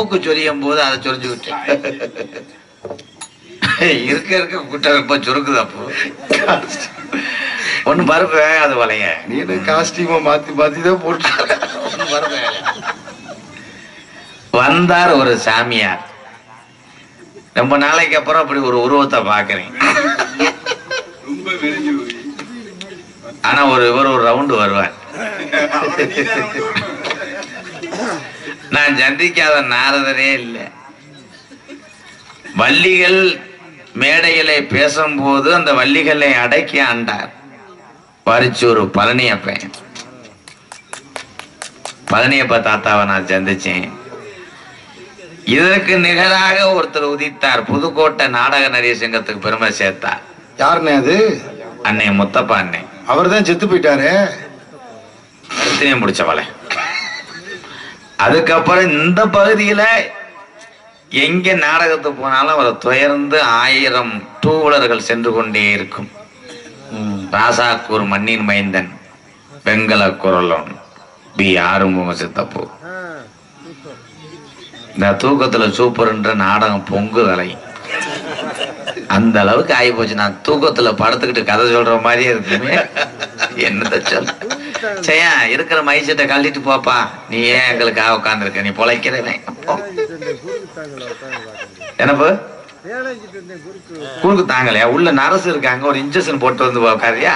மூக்கு சொரியும் போது அதை சொரிஞ்சு விட்டேன் இருக்க இருக்க குட்டை ரொம்ப சுருக்குது அப்போ ஒன்னும் பருப்பு வேகாது வளைய நீ என்ன காஸ்டியூமை மாத்தி மாத்தி தான் போட்டு ஒண்ணும் பருப்பு வேகாது. வந்தார் ஒரு சாமியார் ரொம்ப நாளைக்கு அப்புறம் அப்படி ஒரு உருவத்தை பாக்குறேன் ரொம்ப மெலிஞ்சு போய் ஆனா ஒரு இவர் ஒரு ரவுண்டு வருவார் அவனை நீதான் கொண்டு வரணும். நான் சந்திக்காத நாரதரே இல்லை வள்ளிகள் மேடைகளை பேசும்போது அந்த வள்ளிகளை அடக்கி ஆண்டார் பரிச்சூர் பழனியப்பன் பழனியப்ப தாத்தாவை நான் சந்திச்சேன் இதற்கு நிகராக ஒருத்தர் உதித்தார் புதுக்கோட்டை நாடக நடிகர் சங்கத்துக்கு பெருமை சேர்த்தார் யாருண்ணே அது அன்னை முத்தப்பா அன்னை அவர் தான் செத்து போயிட்டாரு கருத்தினையும் முடிச்சவளை அதுக்கப்புறம் இந்த பகுதியில எங்க நாடகத்துக்கு போனாலும் அவரை துயர்ந்து ஆயிரம் டூவலர்கள் சென்று கொண்டே இருக்கும் ராசாக்கூர் மண்ணின் மைந்தன் வெங்கல குரலன் பி ஆறுமுக சித்தப்பு இந்த தூக்கத்துல சூப்பர்ன்ற நாடகம் பொங்குதலை அந்த அளவுக்கு ஆகி போச்சு நான் தூக்கத்துல படுத்துக்கிட்டு கதை சொல்ற மாதிரியே இருக்குமே என்னத்த சொல்ல செய்யா இருக்கிற மைசெட்டை கழட்டிட்டு போப்பா நீ ஏன் எங்களுக்காக உட்காந்துருக்க நீ பொழைக்கிறவன் போ. என்னப்பு குறுக்கு தாங்கலையா உள்ள நரசு இருக்காங்க ஒரு இன்ஜெக்ஷன் போட்டு வந்து உட்காரியா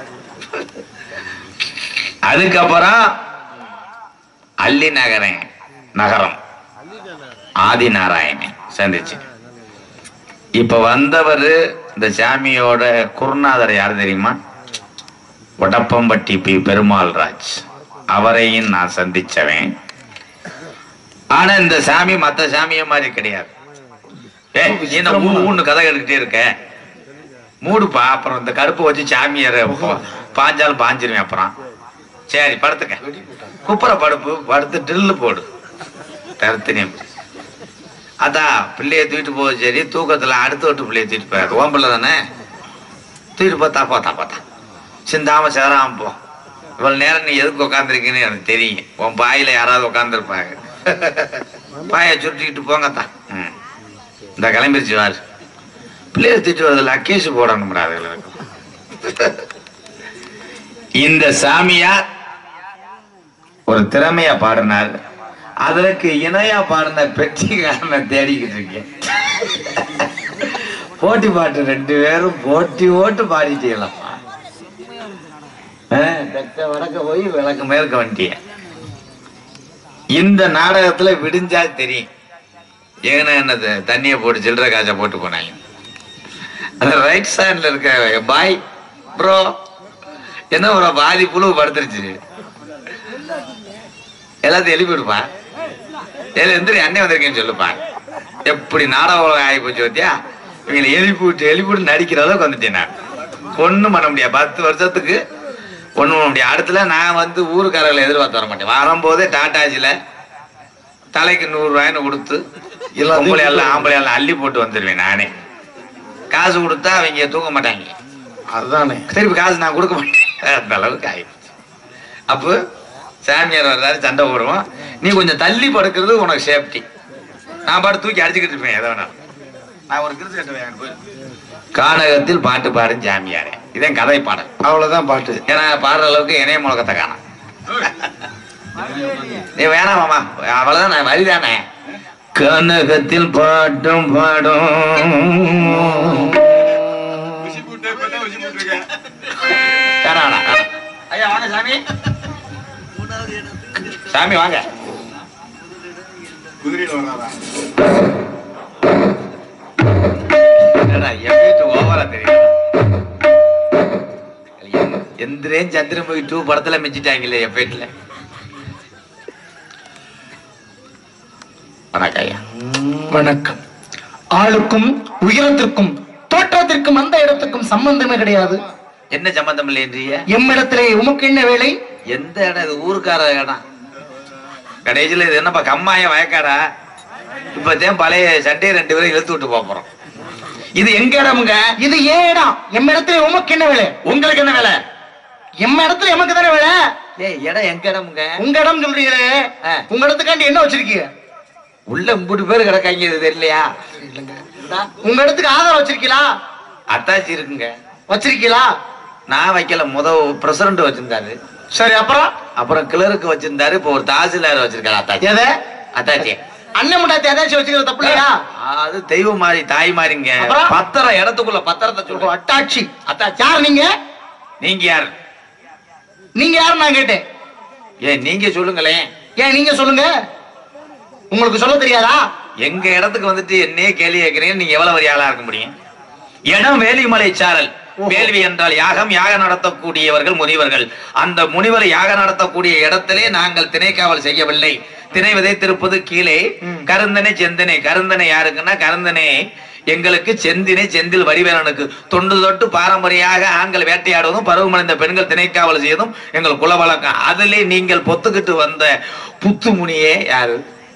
அதுக்கப்புறம் அள்ளி நகரன் நகரம் ஆதி நாராயணன் சந்திச்சு இப்ப வந்தவர் இந்த சாமியோட குருநாதர் யார் தெரியுமா உடப்பம்பட்டி பி பெருமாள் ராஜ் அவரையும் நான் சந்திச்சவன் ஆனா இந்த சாமி மத்த சாமிய மாதிரி கிடையாது ஏய், நீ என்ன ஊ ஊன்னு கதை கேட்டுக்கிட்டே இருக்க மூடுப்பா அப்புறம் இந்த கருப்பு வச்சு சாமியார பாஞ்சாலும் பாஞ்சிருவேன் அப்புறம் சரி படுத்துக்க குப்புற படுப்பு படுத்து ட்ரில்லு போடு தருத்தினியம் அதான் பிள்ளைய தூக்கிட்டு போக சரி தூக்கத்துல அடுத்த வீட்டு பிள்ளைய தூக்கிட்டு போயாது ஓன் பிள்ளை தானே தூக்கிட்டு போத்தா போத்தா போத்தா சிந்தாம சேராம போ இவ்வளவு நேரம் நீ எதுக்கு உட்காந்துருக்கீன்னு எனக்கு தெரியும் உன் பாயில யாராவது உட்காந்துருப்பாங்க பாயை சுருட்டிக்கிட்டு போங்கத்தான் ம் இந்த கிளம்பிருச்சு வாரு பிள்ளைய தூக்கிட்டு வரதுல அக்கேஷ் போடணும்டா அதுகளுக்கு இந்த சாமியார் ஒரு திறமையா பாடினார் அதற்கு இணையா பாடின பெட்டிக்காரனை தேடிக்கிட்டு இருக்கேன் போட்டி பாட்டு ரெண்டு பேரும் போட்டி ஓட்டு பாடிட்டீங்களாம் தெக்க வடக்க போய் விளக்கு மேற்க வந்துட்டிய இந்த நாடகத்துல விடிஞ்சா தெரியும் ஏன்னா என்னது தண்ணியை போட்டு சில்லற காசை போட்டு போனாங்க அந்த ரைட் சைட்ல இருக்க பாய் ப்ரோ என்ன ப்ரோ பாதி புழு படுத்துருச்சு எல்லாத்தையும் எழுப்பி விடுப்பா ஏழு எந்திரி அண்ணே வந்திருக்கேன்னு சொல்லுப்பா எப்படி நாடக உலகம் ஆகி போச்சு பார்த்தியா இவங்களை எழுப்பி விட்டு எழுப்பி விட்டு நடிக்கிற அளவுக்கு வந்துட்டேன் நான் ஒண்ணும் பண்ண முடியாது பத்து வருஷத்துக்கு ஒண்ணும் பண்ண முடியாது அடுத்துல நான் வந்து ஊருக்காரர்களை எதிர்பார்த்து வர மாட்டேன் வரும்போதே டாட்டாஜில தலைக்கு நூறு ரூபாய்னு கொடுத்து எல்லாத்தையும் பொம்பளை எல்லாம் ஆம்பளை எல்லாம் அள்ளி போட்டு வந்துடுவேன் நானே காசு கொடுத்தா அவங்க தூக்க மாட்டாங்க அதுதானே திருப்பி காசு நான் கொடுக்க மாட்டேன் அந்த அளவுக்கு ஆயிடுச்சு அப்போ சாமியார் வர்றாரு சண்டை போடுவோம் நீ கொஞ்சம் தள்ளி படுக்கிறது உனக்கு சேஃப்டி நான் பாட்டு தூக்கி அடிச்சுக்கிட்டு இருப்பேன் எதை வேணாலும் நான் ஒரு கிருத்து கட்டுவேன் போய் கானகத்தில் பாட்டு பாடும் சாமியாரே இதான் கதை பாடல் அவ்வளவுதான் பாட்டு ஏன்னா பாடுற அளவுக்கு இணைய முழக்கத்தை காணாம் நீ வேணாம் மாமா அவ்வளவுதான் நான் வரிதானே கனகத்தில் பாட்டும் பாடும் உசி போட்டு இப்பதான் உசி போட்டிருக்கேன் வேணாம் வேணாம் வேணாம். ஐயா வாங்க சாமி சாமி வாங்க குதிரையில வர்றாரா என்னடா என் வீட்டு ஓவரா தெரியும் எந்திரேன் சந்திரன் போய் டூ படத்துல மிச்சிட்டாங்களே என் வீட்டுல வணக்கம் ஐயா வணக்கம் ஆளுக்கும் உயரத்திற்கும் தோற்றத்திற்கும் அந்த இடத்துக்கும் சம்பந்தமே கிடையாது என்ன சம்பந்தம் இல்லைன்றீங்க எம்மிடத்திலே உமக்கு என்ன வேலை எந்த இடம் இது ஊருக்கார இடம் கடைசியில் இது என்னப்பா கம்மாய வயக்காடா இப்பதான் பழைய சண்டையை ரெண்டு பேரும் இழுத்து விட்டு போப் போறோம் இது எங்க இடமுங்க இது ஏன் இடம் எம்மிடத்திலே உமக்கு என்ன வேலை உங்களுக்கு என்ன வேலை எம்ம இடத்துல எமக்கு தானே வேலை ஏய் இடம் எங்க இடமுங்க உங்க இடம் சொல்றீங்களே ஆ. உங்க இடத்துக்காண்டி என்ன வச்சிருக்கீங்க உள்ள இம்புட்டு பேர் கிடக்காங்க இது தெரியலையா உங்க இடத்துக்கு ஆதாரம் வச்சிருக்கீங்களா அத்தாச்சி இருக்குங்க வச்சிருக்கீங்களா நான் வைக்கல முத பிரசிடண்ட் வச்சிருந்தாரு சரி அப்புறம் அப்புறம் கிளருக்கு வச்சிருந்தாரு இப்போ ஒரு தாசில்தார் வச்சிருக்காரு அத்தாச்சி எதை அத்தாச்சி அண்ணன் முண்டாத்தி ஏதாச்சும் வச்சுக்கிறது தப்பு இல்லையா அது தெய்வம் மாதிரி தாய் மாதிரிங்க அப்புறம்? பத்திரம் இடத்துக்குள்ள பத்திரத்தை ஓ, சொல்லுவோம் அட்டாட்சி அட்டாட்சி யார் நீங்க நீங்க யாரு நீங்க யாரு நான் கேட்டேன் ஏன் நீங்க சொல்லுங்களேன் ஏன் நீங்க சொல்லுங்க உங்களுக்கு சொல்ல தெரியாதா எங்க இடத்துக்கு வந்துட்டு என்னையே கேள்வி கேட்கறீங்க நீங்க எவ்வளவு பெரிய ஆளா இருக்க முடியும் இடம் வேலிமலை சாரல் ஓஹோ. வேள்வி என்றால் யாகம் யாகம் நடத்தக்கூடியவர்கள் முனிவர்கள் அந்த முனிவர் யாகம் நடத்தக்கூடிய இடத்திலே நாங்கள் திணைக்காவல் செய்யவில்லை திணை விதைத்திருப்பது கீழே ம். கருந்தனை செந்தனை கருந்தனை யாருக்குன்னா கருந்தனை எங்களுக்கு செந்தினை செந்தில் வடிவேலனுக்கு தொண்டு தொட்டு பாரம்பரியாக ஆண்கள் வேட்டையாடுவதும் பருவமடைந்த பெண்கள் திணைக்காவல் செய்வதும் எங்கள் குலவழக்கம் அதிலே நீங்கள் பொத்துக்கிட்டு வந்த புத்து முனியே யாரு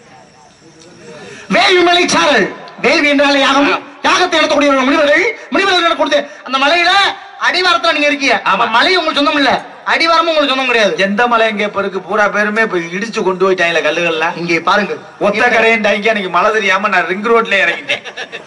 வேள்வி மலை சாரல் வேள்வி என்றாலே யாகம் யாகத்தை நடத்தக்கூடிய முனிவர்கள் முனிவர்கள் கொடுத்து அந்த மலையில அடிவாரத்துல நீங்க இருக்கீங்க ஆமா. அப்ப மலை உங்களுக்கு சொந்தம் இல்ல அடிவாரமும் உங்களுக்கு சொந்தம் கிடையாது எந்த மலை எங்க இப்ப இருக்கு பூரா பேருமே இப்ப இடிச்சு கொண்டு போயிட்டாங்கல்ல கல்லுகள்லாம் இங்கே பாருங்க ஒத்த கடையன்டாங்க அன்னைக்கு மழை தெரியாம நான் ரிங் ரோட்ல இறங்கிட்டேன்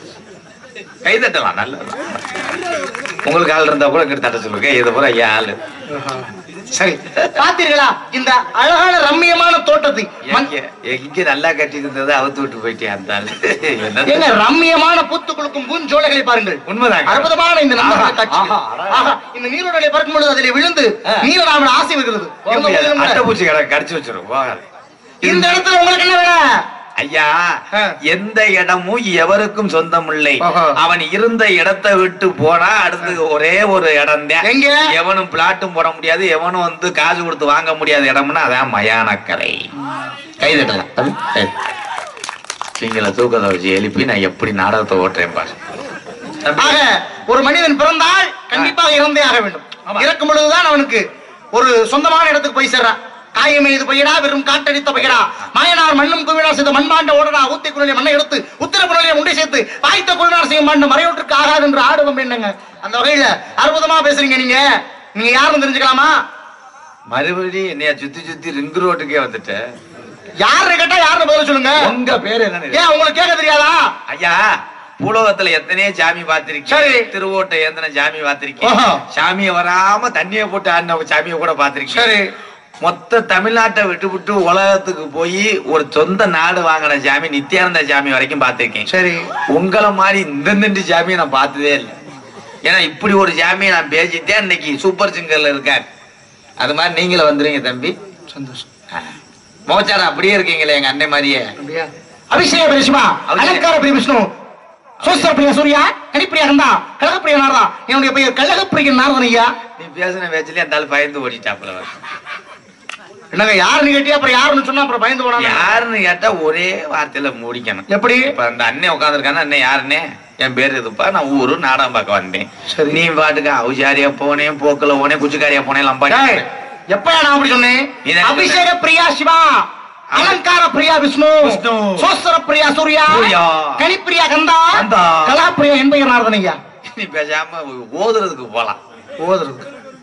கை தட்டலாம் நல்லது உங்களுக்கு ஆள் இருந்தா கூட இங்கிட்டு தட்ட சொல்லுங்க இது பூரா ஐயா ஆளு சரி பாத்தீர்களா இந்த அழகான ரம்மியமான தோட்டத்தை மண்- எங்க- இங்க நல்லா கட்டி இருந்தது அவுத்து விட்டு போயிட்டேன் அந்த ஆளு என்னது? ஏங்க ரம்மியமான பூத்து குலுக்கும் பூஞ்சோலைகளை பாருங்கள் உண்மைதாங்க. அற்புதமான இந்த நம்பக ஆஹா, காட்சி ஆஹா, அடடா. ஆஹா, இந்த நீரோடலை பார்க்கும் பொழுது அதிலே விழுந்து ஆ. நீரோடாமல் ஆசை வருகிறது போக இருந்த முடியாது. போதிலும் கூட, அட்டைப்பூச்சி கடை கடிச்சு வச்சிரும் போகாது இந்த இடத்துல உங்களுக்கு என்ன வேணும் ஐயா ஆ. எந்த இடமும் எவருக்கும் சொந்தம் இல்லை ஆஹா. அவன் இருந்த இடத்தை விட்டு போனா அடுத்து ஒரே ஒரு இடம் எங்க? எவனும் பிளாட்டும் போட முடியாது எவனும் வந்து காசு கொடுத்து வாங்க முடியாத இடம்னா அதான் மயானக்கரை கை தட்டலாம் நீங்கள தூக்கத்தை வச்சு எழுப்பி நான் எப்படி நாடகத்தை ஓட்டுறேன் பாரு தம்பி, ஆக ஒரு மனிதன் பிறந்தால் கண்டிப்பாக இறந்தே ஆக வேண்டும் ஆமா. இறக்கும் பொழுதுதான் அவனுக்கு ஒரு சொந்தமான இடத்துக்கு போய் சேர்றான் காயமே இது பையடா வெறும் காட்டடித்த பையடா மாயனார் மண்ணும் குவிடா செய்த மண்பாண்ட ஓடடா ஊத்தி குழலிய மண்ணை எடுத்து உத்தர குழலிய உண்டை சேர்த்து வாய்த்த குழனார் செய்யும் பாண்ட மறையோட்டுக்கு ஆகாது என்று ஆடுவோம் என்னங்க அந்த வகையில அற்புதமா பேசுறீங்க நீங்க நீங்க யாருன்னு தெரிஞ்சுக்கலாமா மறுபடியும் என்னைய சுத்தி சுத்தி ரிங்கு ரோட்டுக்கே வந்துட்ட யாரு கேட்டா யாருன்னு பதில் சொல்லுங்க உங்க பேர் என்ன ஏன் உங்களுக்கு கேட்க தெரியாதா ஐயா பூலோகத்துல எத்தனையோ சாமி பார்த்திருக்கேன் சரி. திருவோட்டை எத்தனை சாமி பார்த்திருக்கேன் ஆஹா. சாமியை வராம தண்ணியை போட்டு ஆடின சாமியை கூட பார்த்திருக்கேன் சரி மொத்த தமிழ்நாட்டை விட்டு விட்டு உலகத்துக்கு போய் ஒரு சொந்த நாடு வாங்கின சாமி நித்யானந்த சாமி வரைக்கும் பார்த்திருக்கேன் சரி உங்களை மாதிரி இந்த நின்று சாமியை நான் பார்த்ததே இல்லை ஏன்னா இப்படி ஒரு சாமியை நான் பேசிட்டேன் இன்னைக்கு சூப்பர் சிங்கர்ல இருக்கார் அது மாதிரி நீங்களும் வந்துருங்க தம்பி சந்தோஷம் மோச்சாரம் அப்படியே இருக்கீங்களே எங்க அண்ணன் மாதிரியே அப்படியா? அபிஷேக பரிசுமா அபிஷேக- அலங்கார பிரிய விஷ்ணு சோஸ்திர பிரிய சூர்யா கனிப்பிரியா கந்தா கழகப்பிரிய நாரதா என்னுடைய பெயர் கழகப்பிரிய நாரதன் ஐயா நீ பேசின பேச்சிலே அந்த ஆள் பயந்து ஓடிட்டாப்புல வர என்னங்க யாருன்னு கேட்டியா அப்புறம் யாருன்னு சொன்னா அப்புறம் பயந்து போனாங்க யாருன்னு கேட்டா ஒரே வார்த்தையில முடிக்கணும் எப்படி இப்ப அந்த அண்ணன் உட்காந்துருக்கான அண்ணன் யாருன்னே என் பேர் இதுப்பா நான் ஊரு நாடகம் பார்க்க வந்தேன் சரி. நீ பாட்டுக்கு அவுசாரியா போனேன் போக்குல போனேன் குச்சிக்காரியா போனேன் லம்பாடி டேய், எப்ப நான் அப்படி சொன்னேன் நீதான் சொன்ன. அபிஷேக பிரியா சிவா அலங்கார பிரியா விஷ்ணு விஷ்ணு. சோஸ்திர பிரியா சூர்யா சூர்யா. கனிப்பிரியா கந்தா கந்தா. கலாப்பிரியா என் பெயர் நாரதன் ஐயா நீ பேசாம ஓதுறதுக்கு போலாம் ஓதுறது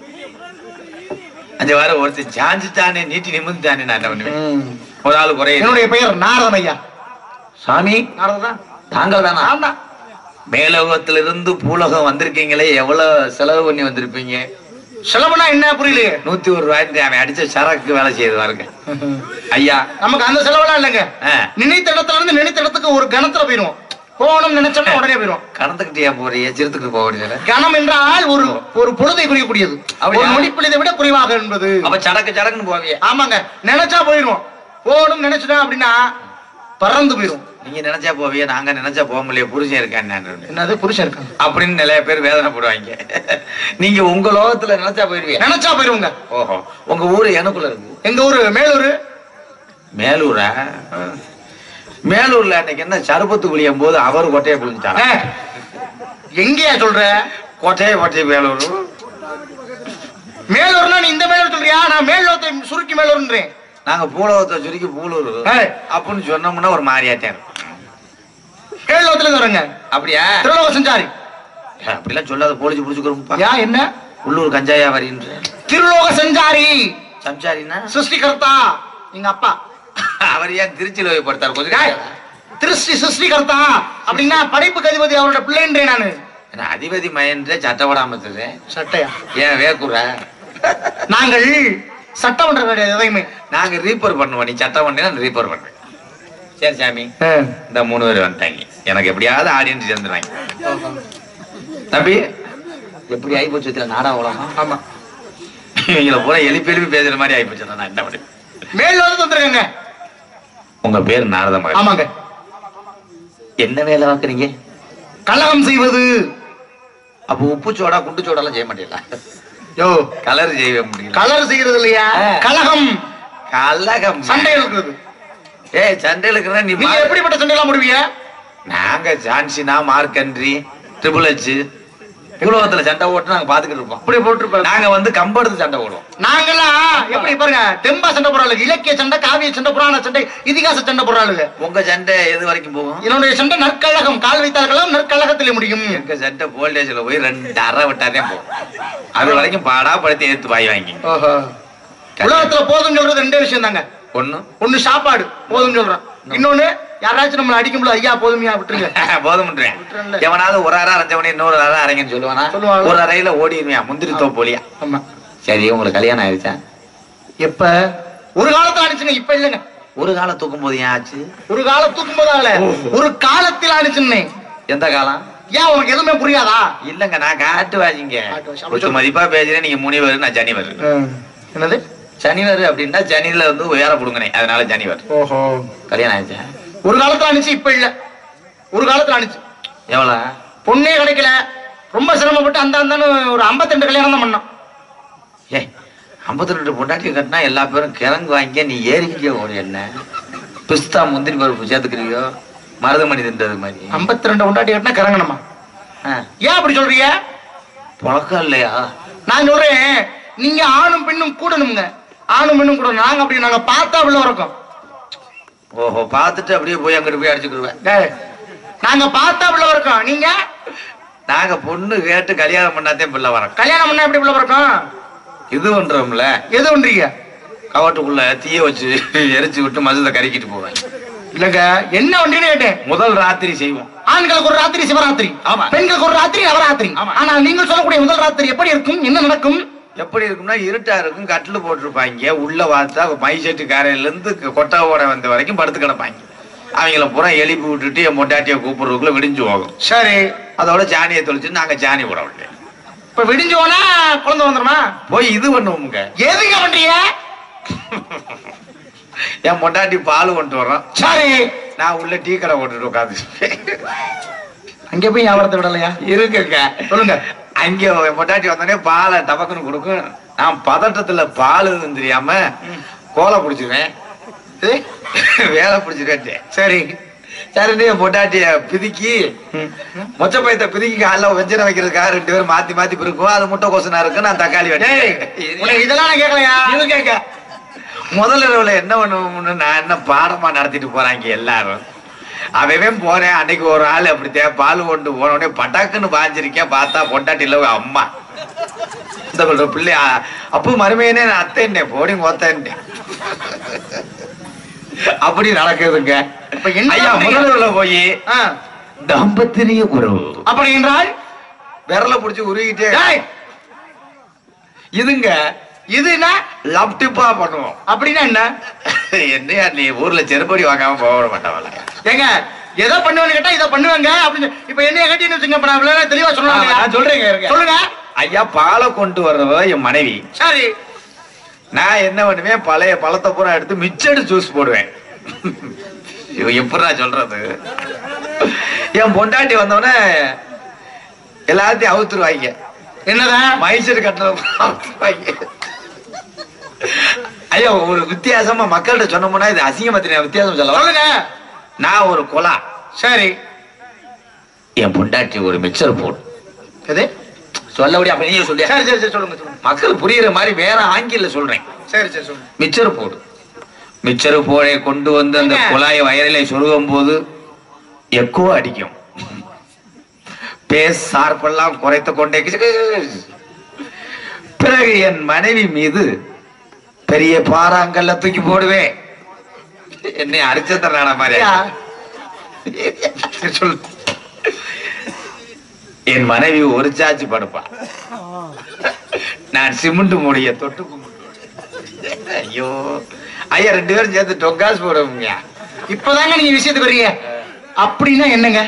அஞ்சு வாரம் ஒருத்தர் சாஞ்சுட்டானே நீட்டி நிமிந்தானே நான் என்ன பண்ணுவேன் ஒரு ஆள் குறைய என்னுடைய பெயர் நாரதன் ஐயா சாமி நாரதன் தாங்கள் தானா நான் தான் மேலோகத்திலிருந்து பூலோகம் வந்திருக்கீங்களே எவ்வளவு செலவு பண்ணி வந்திருப்பீங்க செலவுனா என்ன புரியலையே நூத்தி ஒரு ரூபாய்க்கு அவன் அடிச்ச சரக்கு வேலை செய்து பாருங்க ஐயா நமக்கு அந்த செலவெல்லாம் இல்லைங்க ஆ. நினைத்த இடத்துல இருந்து நினைத்த இடத்துக்கு ஒரு கணத்துல போயிருவோம் போகணும் நினைச்சோம்னா உடனே போயிரும் கடந்துக்கிட்டே போறீங்க சிறுத்துக்கு போக வேண்டியதுல கணம் என்றால் ஒரு ஒரு பொழுதை குறிக்கக்கூடியது அப்படியா? ஒரு நொடிப்பொழுதை விட குறைவாக என்பது அப்ப சடக்கு சடக்குன்னு போவீங்க ஆமாங்க நினைச்சா போயிரும் போகணும் நினைச்சிட்டோம் அப்படின்னா பறந்து போயிரும் நீங்க நினைச்சா போவீங்க நாங்க நினைச்சா போக முடியல புருஷன் இருக்கான்னு என்னது புருஷன் இருக்காங்க அப்படின்னு நிறைய பேர் வேதனைப்படுவாங்க நீங்க உங்க லோகத்துல நினைச்சா போயிருவீங்க நினைச்சா போயிருவோங்க ஓஹோ உங்க ஊரு எனக்குள்ள இருக்கு எங்க ஊரு மேலூர் மேலூரா மேலூர்ல அன்னைக்கு என்ன சருப்பத்து குளியும் போது அவர் கொட்டையை குளிஞ்சாங்க எங்கேயா சொல்ற கொட்டையை கொட்டையை மேலூர் மேலூர்னா நீ இந்த மேலூர் சொல்றியா நான் மேலூரத்தை சுருக்கி மேலூர்ன்றேன் நாங்க பூலோகத்தை சுருக்கி பூலூர் ஏய். அப்படின்னு சொன்னோம்னா ஒரு மாதிரியாட்டேன் மேலூரத்துல இருந்து வரேங்க அப்படியா திருலோக செஞ்சாரி அப்படிலாம் சொல்லாத போலீஸ் புடிச்சுக்கிறோம்ப்பா யா என்ன உள்ளூர் கஞ்சாயா வரின்ற திருலோக செஞ்சாரி சம்சாரின்னா சிருஷ்டிகர்த்தா எங்க அப்பா அவர் ஏன் திருச்சியில் போய் படுத்தார் கொஞ்சம் திருஷ்டி சிருஷ்டி கர்த்தா அப்படின்னா படைப்புக்கு அதிபதி அவரோட பிள்ளைன்றேன் நானு என்ன அதிபதி மயன்ற சட்டை போடாம இருக்குது சட்டையா ஏன் வேக்குற நாங்கள் சட்டமன்றம் கிடையாது எதையுமே நாங்க ரீப்பர் பண்ணுவோம் நீ சட்டை பண்ணி நான் ரீப்பர் பண்ணுவேன் சரி சாமி இந்த மூணு பேர் வந்துட்டாங்க எனக்கு எப்படியாவது ஆடியன்ஸ் சேர்ந்துருவாங்க தம்பி எப்படி ஆகி போச்சு இதுல நாடகம் உலகம் ஆமா இவங்களை பூரா எழுப்பி எழுப்பி பேசுற மாதிரி ஆகி போச்சு நான் என்ன பண்ணுவேன் மேல் வந்து தந்துருக்கங்க உங்க பேர் நாரத மகன் ஆமாங்க என்ன வேலை பார்க்குறீங்க கலகம் செய்வது அப்போ உப்பு சோடா குண்டு சோடா எல்லாம் செய்ய மாட்டீங்களா யோ கலர் செய்ய முடியல கலர் செய்யறது இல்லையா ஆ. கலகம் கலகம் சண்டை இருக்கிறது ஏய் சண்டையில் இருக்கிற நீ நீங்க மா- எப்படிப்பட்ட சண்டை எல்லாம் முடிவீங்க நாங்க ஜான்சினா மார்க்கன்ட்ரி ட்ரிபிள் ஹெச் உலகத்துல சண்டை ஓட்டு நாங்க பாத்துக்கிட்டு இருப்போம் அப்படி போட்டுருப்பாரு நாங்க வந்து கம்பெடுத்து சண்டை ஓடுவோம் நாங்கெல்லாம் எப்படி பாருங்க தெம்பா சண்டை போடுறாளுங்க இலக்கிய சண்டை காவிய சண்டை புராண சண்டை இதிகாச சண்டை போடுறாளுங்க உங்க சண்டை எது வரைக்கும் போகும் என்னுடைய சண்டை நற்கழகம் கால் வைத்தார்களாம் நற்கழகத்திலே முடியும் எங்க சண்டை போல்டேஜ்ல போய் ரெண்டு அரை விட்டாதே போகும் அது வரைக்கும் பாடா படுத்தி எடுத்து வாய் வாங்கி ஓஹோ உலகத்துல போதும் சொல்றது ரெண்டே விஷயம் தாங்க ஒண்ணு ஒண்ணு சாப்பாடு போதும் சொல்றோம் இன்னொன்னு யாராச்சும் நம்மள அடிக்கும்போது ஐயா போதுமையா விட்டுருங்க போதும்ன்றேன் விட்டுறேன்ல. எவனாவது ஒரு அரை அரைஞ்சவனே இன்னொரு அரை அரைங்கன்னு சொல்லுவானா சொல்லுவாங்க. ஒரு அறையில ஓடிடுவியா முந்திரி தோப்போலியா ஆமா சரி உங்களுக்கு கல்யாணம் ஆயிடுச்சா எப்ப ஒரு காலத்துல அடிச்சுங்க இப்ப இல்லைங்க ஒரு காலம் தூக்கும் போது ஏன் ஆச்சு ஒரு காலம் தூக்கும் போதால ஒரு காலத்தில் அடிச்சுன்னே எந்த காலம் ஏன் உனக்கு எதுவுமே புரியாதா இல்லங்க நான் காட்டு வாசிங்க காட்டு வாசி. குத்து மதிப்பா பேசுறேன் நீங்க முனிவர் நான் ஜனிவர் என்னது சனிவர் அப்படின்னா சனியில வந்து உயர புடுங்கினேன் அதனால ஜனிவர் ஓஹோ கல்யாணம் ஆயிடுச்சா ஒரு காலத்துல அனுச்சு இப்ப இல்ல ஒரு காலத்துல அனுச்சு எவ்வளவு பொண்ணே கிடைக்கல ரொம்ப சிரமப்பட்டு அந்த அந்தான்னு ஒரு 52 கல்யாணம் தான் பண்ணோம் ஏ ஐம்பத்தி ரெண்டு பொண்டாட்டி கட்டினா எல்லா பேரும் கிறங்கு வாங்க நீ ஏறிக்கிட்டே ஓடு என்ன பிஸ்தா முந்திரி பருப்பு சேர்த்துக்கிறியோ மருதமணி தின்றது மாதிரி 52 ரெண்டு உண்டாட்டி கட்டினா கறங்கணுமா ஆ, ஏன் அப்படி சொல்றீங்க பழக்கம் இல்லையா நான் சொல்றேன் நீங்க ஆணும் பெண்ணும் கூடணுங்க ஆணும் பெண்ணும் கூட நாங்க அப்படி நாங்க பார்த்தா உள்ள இருக்கோம் ஓஹோ பார்த்துட்டு அப்படியே போய் அங்கிட்டு போய் அடிச்சுக்கிடுவேன் டேய், நாங்க பார்த்தா உள்ள இருக்கோம் நீங்க நாங்க பொண்ணு கேட்டு கல்யாணம் பண்ணாதே பிள்ளை வரோம் கல்யாணம் பண்ணா எப்படி உள்ள இருக்கோம் இது பண்றோம்ல எது பண்றீங்க கவட்டுக்குள்ள தீய வச்சு எரிச்சு விட்டு மதுதை கறிக்கிட்டு போவேன் இல்லங்க என்ன பண்றீங்கன்னு கேட்டேன் முதல் ராத்திரி செய்வோம் ஆண்களுக்கு ஒரு ராத்திரி சிவராத்திரி ஆமா. பெண்களுக்கு ஒரு ராத்திரி நவராத்திரி ஆமா. ஆனா நீங்கள் சொல்லக்கூடிய முதல் ராத்திரி எப்படி இருக்கும் என்ன நடக்கும் எப்படி இருக்கும்னா இருட்டா இருக்கும் கட்டில் போட்டிருப்பாங்க உள்ள பார்த்தா மை செட்டு காரையில இருந்து கொட்டை ஓட வந்த வரைக்கும் படுத்து கிடப்பாங்க அவங்கள பூரா எழுப்பி விட்டுட்டு என் மொட்டாட்டியை கூப்பிடுறதுக்குள்ள விடிஞ்சு போகும் சரி அதோட சாணியை தொலைச்சு நாங்க சாணி போட விட்டேன் இப்ப விடிஞ்சு போனா குழந்தை வந்துருமா போய் இது பண்ணுவோமுங்க எதுங்க பண்றீங்க என் மொட்டாட்டி பால் கொண்டு வரோம் சரி நான் உள்ள டீ கடை போட்டுட்டு உட்காந்து அங்க போய் வியாபாரத்தை விடலையா இருக்குங்க சொல்லுங்க அங்க என் பொட்டாட்டி வந்தோடனே பாலை டபக்குன்னு கொடுக்கும் நான் பதட்டத்துல பால் இருக்குன்னு தெரியாம கோலை பிடிச்சிருவேன் இது? வேலை பிடிச்சிருவேன் சரி சரின்னு என் பொட்டாட்டிய பிதுக்கி மொச்ச பயத்தை பிதுக்கி காலைல வெஞ்சனை வைக்கிறதுக்காக ரெண்டு பேரும் மாத்தி மாத்தி பிரிக்கும் அது முட்டை கோசனா இருக்கு நான் தக்காளி டேய், வெட்டேன் உனக்கு இதெல்லாம் நான் கேட்கலையா இது கேட்க முதல் இரவுல என்ன பண்ணுவோம்னு நான் என்ன பாடமா நடத்திட்டு போறாங்க எல்லாரும் அவன் போறேன் அன்னைக்கு ஒரு ஆள் அப்படித்தான் பால் கொண்டு போன உடனே பட்டாக்குன்னு பாஞ்சிருக்கேன் பார்த்தா பொண்டாட்டில ஒரு அம்மா இந்த சொல்ற பிள்ளை அ- அப்பு மருமையனே நான் அத்தைன்னே போடி ஒத்தேன்ட்டேன் அப்படி நடக்குதுங்க இப்ப என்ன ஐயா பண்றீங்க? முதல்ல போய் ஆ, தாம்பத்திரிய உறவு அப்படி என்றால் விரல புடிச்சு உருகிட்டே டேய், இதுங்க இது என்ன லப் டிப்பா பண்ணுவோம் அப்படின்னா என்ன என்னையா நீ ஊர்ல செருப்படி வாங்காம போக விட மாட்டவள ஏங்க எதை பண்ணுவேன்னு கேட்டா இதை பண்ணுவேங்க அப்படின்னு இப்ப என்னைய கட்டின்னு வச்சுங்க இப்ப நான் இவ்வளவு நேரம் தெளிவா சொன்னாங்க நான் சொல்றேங்க இருங்க. சொல்லுங்க ஐயா பாலை கொண்டு வர்றவ என் மனைவி சரி நான் என்ன பண்ணுவேன் பழைய பழத்தை பூரா எடுத்து மிச்சடு ஜூஸ் போடுவேன் இவ எப்படா சொல்றது என் பொண்டாட்டி வந்தோடனே எல்லாத்தையும் அவுத்துருவாங்க என்னதான் மைசூர் கட்டின அவுத்துருவாங்க ஐயா ஒரு வித்தியாசமா மக்கள்கிட்ட சொன்னோம்னா இது அசிங்கமா தெரியும் வித்தியாசம் சொல்லவா சொல்லுங்க நான் ஒரு கொலா சரி என் பொண்டாட்டி ஒரு மிக்சர் போடு எது சொல்லபடி அப்ப நீங்க சொல்லியா சரி சரி சரி சொல்லுங்க சொல்லுங்க மக்கள் புரியுற மாதிரி வேற ஆங்கில சொல்றேன் சரி சரி சொல்லுங்க மிச்சர் போடு மிச்சர் போடை கொண்டு வந்து அந்த ஏங்க? குழாய் வயரிலே சொருகும் போது எக்கோ அடிக்கும் பேஸ் சார்பெல்லாம் குறைத்து கொண்டே கிச்சு கிச்சு. பிறகு என் மனைவி மீது பெரிய பாறாங்கல்ல தூக்கி போடுவேன் என்னை அரிச்சந்திரனான மாதிரி ஐயா, சரி, சொல்லு என் மனைவி ஒரு சாச்சு படுப்பா நான் சிமெண்ட் மூடிய தொட்டு கும்பிட்டு ஐயோ ஐயா ரெண்டு பேரும் சேர்த்து டொக்காஸ் போடுவோங்க இப்பதாங்க நீங்க விஷயத்துக்கு வர்றீங்க அப்படின்னா என்னங்க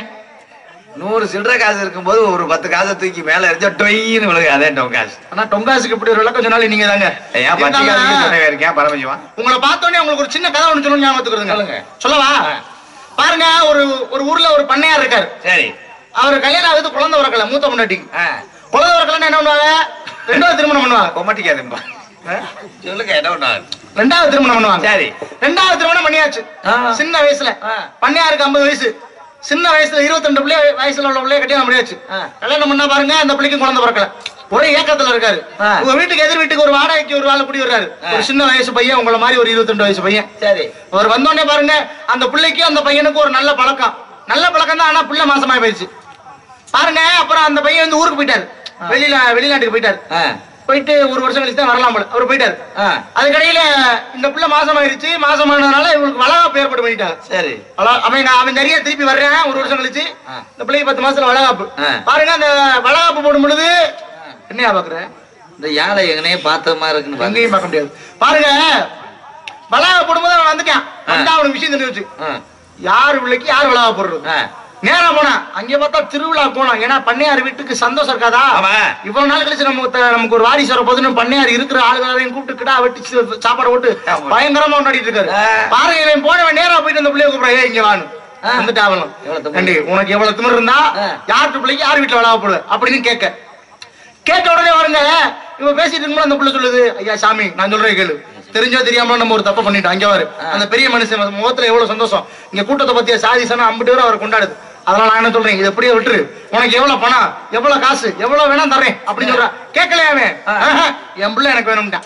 நூறு சில்லற காசு இருக்கும்போது ஒரு பத்து காசை தூக்கி மேல எரிஞ்சா டொய்ன்னு விழுகு அதே டொக்காஸ் ஆனா டொங்காசுக்கு இப்படி ஒரு விளக்கம் சொன்னாலும் நீங்க தாங்க ஏன் பத்து காசு சொன்னவே இருக்கேன் பரமசிவம் உங்களை பார்த்தோன்னே உங்களுக்கு ஒரு சின்ன கதை ஒன்று சொல்லணும் ஞாபகத்துக்கு சொல்லுங்க. வருதுங்க சொல்லவா பாருங்க ஒரு ஒரு ஊர்ல ஒரு பண்ணையார் இருக்காரு சரி அவர் கல்யாணம் ஆகுது குழந்தை பிறக்கல மூத்த பொண்டாட்டிக்கு ஆ, குழந்தை பிறக்கலன்னு என்ன பண்ணுவாங்க ரெண்டாவது திருமணம் பண்ணுவாங்க கொமட்டிக்காதும்பா சொல்லுங்க என்ன பண்ணா ரெண்டாவது திருமணம் பண்ணுவாங்க சரி ரெண்டாவது திருமணம் பண்ணியாச்சு ஆ. சின்ன வயசுல ஆ. பண்ணையாருக்கு ஐம்பது வயசு சின்ன வயசுல இருபத்தி ரெண்டு பிள்ளை வயசுல உள்ள பிள்ளைய கல்யாணம் பண்ணியாச்சு ஆ. கல்யாணம் பண்ணா பாருங்க அந்த பிள்ளைக்கு குழந்தை பிறக்கல ஒரே ஏக்கத்துல இருக்காரு ஆ. உங்க வீட்டுக்கு எதிர் வீட்டுக்கு ஒரு வாடகைக்கு ஒரு ஆள் குடி வர்றாரு ஆ. ஒரு சின்ன வயசு பையன் உங்களை மாதிரி ஒரு இருபத்தி ரெண்டு வயசு பையன் சரி அவர் வந்தோடனே பாருங்க அந்த பிள்ளைக்கும் அந்த பையனுக்கும் ஒரு நல்ல பழக்கம் நல்ல பழக்கம் தான் ஆனா பிள்ளை மாசமா போயிடுச்சு பாருங்க அப்புறம் அந்த பையன் வந்து ஊருக்கு போயிட்டாரு வெளியில வெளிநாட்டுக்கு போயிட்டாரு ஆ, போயிட்டு ஒரு வருஷம் கழிச்சு தான் வரலாம் போல அவர் போயிட்டாரு ஆ, அதுக்கடையில இந்த பிள்ளை மாசமாயிருச்சு மாசமானதுனால இவங்களுக்கு வளகாப்பு ஏற்பாடு பண்ணிட்டாங்க சரி வள- அவன் நான் அவன் நிறைய திருப்பி வர்றேன் ஒரு வருஷம் கழிச்சு ஆ. இந்த பிள்ளைக்கு பத்து மாசத்துல வளகாப்பு ஆ. பாருங்க அந்த வளகாப்பு போடும் பொழுது என்னையா பாக்குற இந்த யாழை எங்கனே பார்த்த மாதிரி இருக்குன்னு பாருங்க. எங்கேயும் பார்க்க முடியாது பாருங்க வளகாப்பு போடும்போது அவன் வந்துட்டான் வந்தா அவனுக்கு விஷயம் தெரிஞ்சு ஆ, யார் பிள்ளைக்கு யார் வளகா போடுறது ஆ, நேரா போனா அங்க பார்த்தா திருவிழா போனோம் ஏன்னா பண்ணையார் வீட்டுக்கு சந்தோஷம் இருக்காதா ஆமா. இவ்வளவு நாள் கழிச்சு நமக்கு த- நமக்கு ஒரு வாரிசு வர போதுன்னு பண்ணையார் இருக்கிற ஆளுகளையும் கூப்பிட்டு கிடா வெட்டி சி- சாப்பாடு போட்டு ஆமா. பயங்கரமா கொண்டாடிட்டு இருக்காரு ஆ. பாருங்க இவன் போனவன் நேரா போயிட்டு அந்த பிள்ளைய கூப்பிடுறா "ஏய், இங்க வான்னு ஆ. வந்துட்டு ஆகலாம் எவ்வளவு திமிரு? ஏண்டி, உனக்கு எவ்வளவு திமிர் இருந்தா ஆ. யார்கிட்ட பிள்ளைக்கு யார் வீட்டுல விளாட போடுது அப்படின்னு கேட்க கேட்ட உடனே வருங்க இவ பேசிட்டு இருக்கும்போது அந்த பிள்ளை சொல்லுது ஐயா சாமி நான் சொல்றேன் கேளு தெரிஞ்சோ தெரியாம நம்ம ஒரு தப்பு பண்ணிட்டோம் அங்க வாரு அந்த பெரிய மனுஷன் முகத்துல எவ்வளவு சந்தோஷம் இங்க கூட்டத்தை பத்திய சாதி சனம் அம்பிட்டு பேரும் அவர் கொண்டாடுது அதனால நான் என்ன சொல்றேன் இதை எப்படியே விட்டுரு உனக்கு எவ்வளவு பணம் எவ்வளவு காசு எவ்வளவு வேணா தரேன் அப்படின்னு சொல்றான் கேட்கலையா அவன் ஆஹா, என் பிள்ளை எனக்கு வேணும்ட்டான்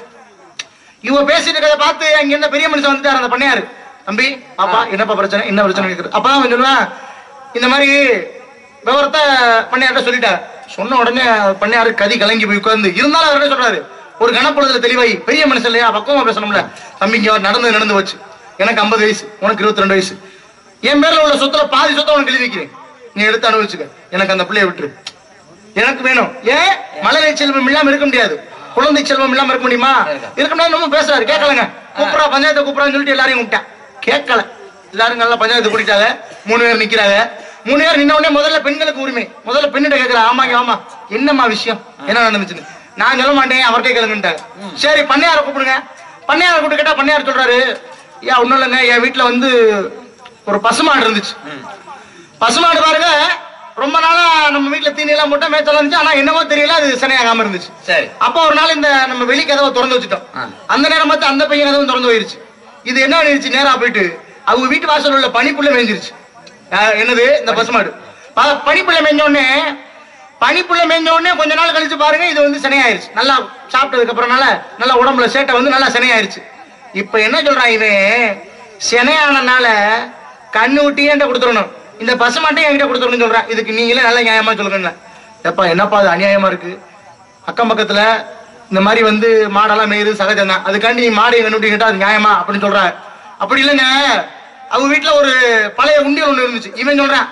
இவ பேசிட்டு இருக்கதை பார்த்து அங்க இருந்த பெரிய மனுஷன் வந்துட்டாரு அந்த பண்ணையாரு தம்பி பாப்பா என்னப்பா பிரச்சனை என்ன பிரச்சனை கேக்குது அப்பதான் அவன் சொல்லுவான் இந்த மாதிரி விவரத்தை பண்ணையார்ட்ட சொல்லிட்டாரு சொன்ன உடனே பண்ணையாரு கதி கலங்கி போய் உட்கார்ந்து இருந்தாலும் அவர் என்ன சொல்றாரு ஒரு கணப்பொழுதுல தெளிவாய் பெரிய மனுஷன் இல்லையா பக்குவமா பேசணும்ல தம்பி இங்க வா, நடந்து நடந்து வச்சு எனக்கு 50 வயசு உனக்கு 22 வயசு என் பேர்ல உள்ள சொத்துல பாதி சொத்தை உனக்கு எழுதி வைக்கிறேன் நீ எடுத்து அனுபவிச்சுக்க எனக்கு அந்த பிள்ளைய விட்டுரு எனக்கு வேணும் ஏன் மழலை செல்வம் இல்லாம இருக்க முடியாது குழந்தை செல்வம் இல்லாம இருக்க முடியுமா இருக்க முடியாது நம்ம பேசுறாரு கேட்கலங்க கூப்பிடா பஞ்சாயத்தை கூப்பிடான்னு சொல்லிட்டு எல்லாரையும் கூப்பிட்டேன் கேட்கல எல்லாரும் நல்லா பஞ்சாயத்து கூட்டிட்டாங்க மூணு பேர் நிக்கிறாங்க மூணு பேர் நின்ன உடனே முதல்ல பெண்களுக்கு உரிமை முதல்ல பெண்ணிட்ட கேட்கிறா ஆமாங்க ஆமா என்னம்மா விஷயம் என்ன நடந்துச்சுன்னு நான் சொல்ல மாட்டேன் அவர்கிட்ட கேளுங்கன்ட்டாங்க சரி பண்ணையார கூப்பிடுங்க பண்ணையார கூப்பிட்டு கேட்டா பண்ணையார் சொல்றாரு ஐயா ஒண்ணும் இல்லைங்க என் வீட்டுல வந்து ஒரு பசுமாடு இருந்துச்சு பசுமாடு பாருங்க ரொம்ப நாளா நம்ம வீட்டுல தீனி எல்லாம் போட்டா மேய்ச்சல் இருந்துச்சு ஆனா என்னமோ தெரியல அது சினையாகாம இருந்துச்சு சரி அப்போ ஒரு நாள் இந்த நம்ம வெளி கதவை திறந்து வச்சுட்டோம் ஆ. அந்த நேரம் பார்த்து அந்த பையன் கதவும் திறந்து போயிருச்சு இது என்ன பண்ணிருச்சு நேரா போயிட்டு அவங்க வீட்டு வாசல் உள்ள பனிப்புள்ள மேய்ஞ்சிருச்சு ஆஹ், என்னது இந்த பசுமாடு ப- பனிப்புள்ள மேய்ஞ்ச உடனே பனிப்புள்ள மேய்ஞ்ச உடனே கொஞ்ச நாள் கழிச்சு பாருங்க இது வந்து சினையாயிருச்சு நல்லா சாப்பிட்டதுக்கு அப்புறம்னால நல்லா உடம்புல சேட்டை வந்து நல்லா சினையாயிருச்சு இப்ப என்ன சொல்றான் இவன் சினையானனால கண்ணு ஊட்டி என்கிட்ட கொடுத்துடணும் இந்த பசுமாட்டையும் என்கிட்ட கொடுத்துடணும்னு சொல்றான் இதுக்கு நீங்களே நல்ல நியாயமா சொல்லுங்க எப்பா என்னப்பா அது அநியாயமா இருக்கு அக்கம் பக்கத்துல இந்த மாதிரி வந்து மாடெல்லாம் மேயுது சகஜம் தான் அதுக்காண்டி நீ மாடு எங்க நோட்டி கேட்டா அது நியாயமா அப்படின்னு சொல்றாரு அப்படி இல்லைங்க அவங்க வீட்டுல ஒரு பழைய உண்டியல் ஒண்ணு இருந்துச்சு இவன் சொல்றான்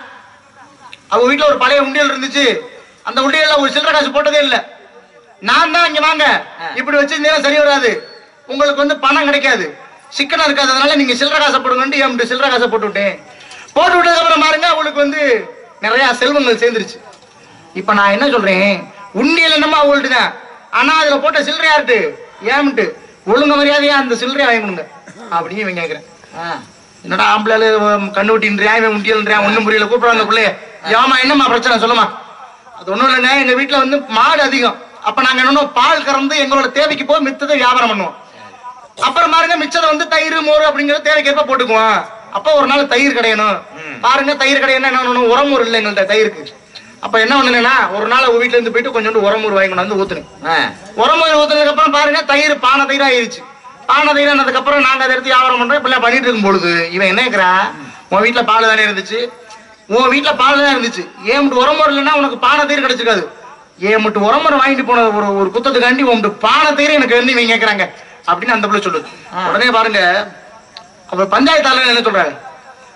அவங்க வீட்டுல ஒரு பழைய உண்டியல் இருந்துச்சு அந்த உண்டியல்ல ஒரு சில்லறை காசு போட்டதே இல்ல நான் தான் இங்க வாங்க இப்படி வச்சிருந்தீங்கன்னா சரி வராது உங்களுக்கு வந்து பணம் கிடைக்காது சிக்கனம் இருக்காது அதனால நீங்க சில்லறை காசை போடுங்கன்ட்டு என் சில்லறை காசை போட்டு விட்டேன் போட்டு விட்டதுக்கு அப்புறம் பாருங்க அவங்களுக்கு வந்து நிறைய செல்வங்கள் சேர்ந்துருச்சு இப்ப நான் என்ன சொல்றேன் உண்டியல் என்னமா அவங்கள்ட்ட தான் ஆனா அதுல போட்ட சில்லறை யாருட்டு ஏன்ட்டு ஒழுங்க மரியாதையா அந்த சில்லறையை வாங்கி கொடுங்க அப்படின்னு இவன் கேக்குறேன் என்னடா ஆம்பளை கண்ணு ஊட்டின்றியா இவன் உண்டியல்ன்றியா ஒண்ணும் புரியல கூப்பிடுறாங்க பிள்ளைய ஏமா என்னம்மா பிரச்சனை சொல்லுமா அது ஒண்ணும் இல்லைங்க எங்க வீட்டுல வந்து மாடு அதிகம் அப்ப நாங்க என்ன பால் கறந்து எங்களோட தேவைக்கு போய் மித்ததை வியாபாரம் பண்ணுவோம் அப்புறம் பாருங்க மிச்சத்தை வந்து தயிர் மோர் அப்படிங்கறது தேவைக்கேற்ப போட்டுக்குவோம் அப்ப ஒரு நாள் தயிர் கிடையணும் பாருங்க தயிர் கிடையணும் என்ன பண்ணணும் உரமூர் இல்லை எங்கள்கிட்ட தயிருக்கு அப்ப என்ன பண்ணுனா ஒரு நாள் உங்க வீட்டுல இருந்து போயிட்டு கொஞ்சோண்டு உரமூர் வாங்கி கொண்டு வந்து ஊத்துனேன் உரமூர் ஊத்துனதுக்கு அப்புறம் பாருங்க தயிர் பானை தயிர் ஆயிருச்சு பானை தயிர் ஆனதுக்கு அப்புறம் நாங்க அதை எடுத்து வியாபாரம் பண்றோம் இப்ப பண்ணிட்டு இருக்கும் பொழுது இவன் என்ன கேக்குறா உன் வீட்டுல பால் தானே இருந்துச்சு உன் வீட்டுல பால் தான் இருந்துச்சு ஏன் மட்டும் உரமூர் இல்லைன்னா உனக்கு பானை தயிர் கிடைச்சிருக்காது ஏன் மட்டும் உரமுறை வாங்கிட்டு போன ஒரு ஒரு குத்தத்துக்காண்டி உன் பானை தயிர் எனக்கு வந்து இவங்க கேக்குறாங்க அப்படின்னு அந்த பிள்ளை சொல்லுது உடனே பாருங்க அவர் பஞ்சாயத்து தலைவர் என்ன சொல்றாரு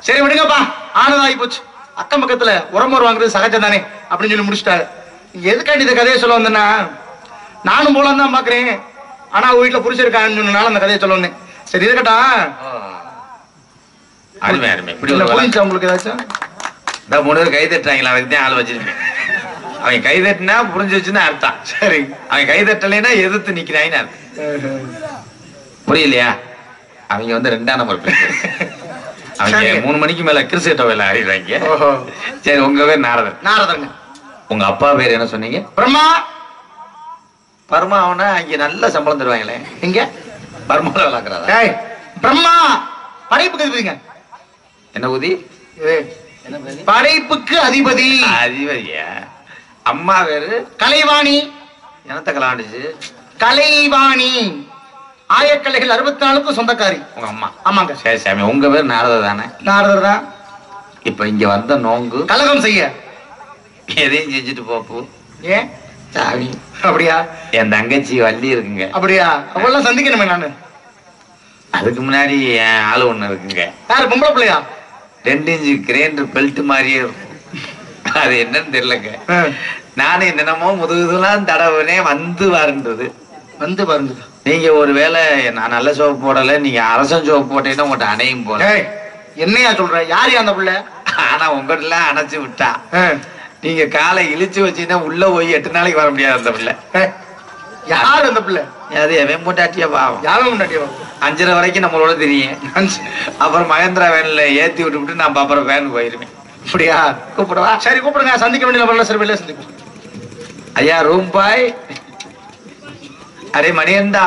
சரி விடுங்கப்பா ஆனதாகி போச்சு அக்கம் பக்கத்துல உரமோர் வாங்குறது சகஜம் தானே அப்படின்னு சொல்லி முடிச்சிட்டாரு நீங்க எதுக்காண்டி இந்த கதையை சொல்ல வந்தேன்னா நானும் போலாம் தான் பாக்குறேன் ஆனா அவங்க வீட்டுல புருஷன் இருக்கான்னு சொன்னனால அந்த கதையை சொல்ல வந்தேன் சரி இருக்கட்டும் அருமை அருமை இப்படி இல்ல, ஒரு வளம். புரிஞ்சுச்சா உங்களுக்கு ஏதாச்சும் இந்த மூணு பேர் கை தட்டுறாங்களா அதுக்கு தான் ஆள் வச்சிருக்கேன் அவன் கை தட்டினா புரிஞ்சு வச்சுன்னு அர்த்தம் சரி அவன் கை தட்டலைன்னா எதிர்த்து நிக்கிறான்னு அர்த்தம் புரியலையா அவங்க வந்து ரெண்டாம் நம்பர் பேசுறாங்க அவங்க சரிங்க. மூணு மணிக்கு மேல கிறிஸ்தவ வேலை ஆடிடுறாங்க ஓஹோ சரி உங்க பேர் நாரதன் நாரதங்க உங்க அப்பா பேர் என்ன சொன்னீங்க பிரம்மா பர்மா அவனா அங்க நல்ல சம்பளம் தருவாங்களே எங்க பர்மால விளாக்குறாரா டேய் பிரம்மா படைப்புக்கு அதிபதிங்க என்ன ஊதி ஏய், படைப்புக்கு அதிபதி அதிபதியா அம்மா பேரு கலைவாணி எனத்த கலாண்டுச்சு கலைவாணி ஆயக்கலைகள் அறுபத்தி நாலுக்கும் சொந்தக்காரி உங்க அம்மா ஆமாங்க சரி சாமி உங்க பேர் நாரத தானே நாரதர் தான் இப்ப இங்க வந்த நோங்கு கலகம் செய்ய எதையும் செஞ்சுட்டு போப்பு ஏன் சாமி அப்படியா என் தங்கச்சி வள்ளி இருக்குங்க அப்படியா அவெல்லாம் சந்திக்கணுமே நானு அதுக்கு முன்னாடி என் ஆளு ஒண்ணு இருக்குங்க யாரு பொம்பளை பிள்ளையா ரெண்டு இன்ச்சு கிரைண்டர் பெல்ட் மாதிரியே இருக்கும் அது என்னன்னு தெரியலங்க ஆ, நானும் என்னென்னமோ முதுகுதுலாம் தடவுனே வந்து வரன்றது வந்து பாருங்க நீங்க ஒருவேளை நான் நல்ல சோப்பு போடல நீங்க அரசன் சோப்பு போட்டீங்கன்னா உங்கள்கிட்ட அணையும் போல ஏய், என்னையா சொல்ற யாரு அந்த பிள்ளை ஆனா உங்கள்ட்ட அணைச்சு விட்டா ஆ, நீங்க காலை இழிச்சு வச்சீங்கன்னா உள்ள போய் எட்டு நாளைக்கு வர முடியாது அந்த பிள்ளை ஏய், யார் அந்த பிள்ளை அது எவன் போட்டாட்டியா பாவம் யாரும் முன்னாடியோ அஞ்சரை வரைக்கும் நம்மளோட தெரியும் அப்புறம் மகேந்திரா வேன்ல ஏத்தி விட்டு விட்டு நான் அப்புறம் வேன் போயிருவேன் அப்படியா கூப்பிடுவா சரி கூப்பிடுங்க சந்திக்க வேண்டிய நபர்ல சரி வெளியே சந்திப்போம் ஐயா ரூம் பாய் அரே மணியந்தா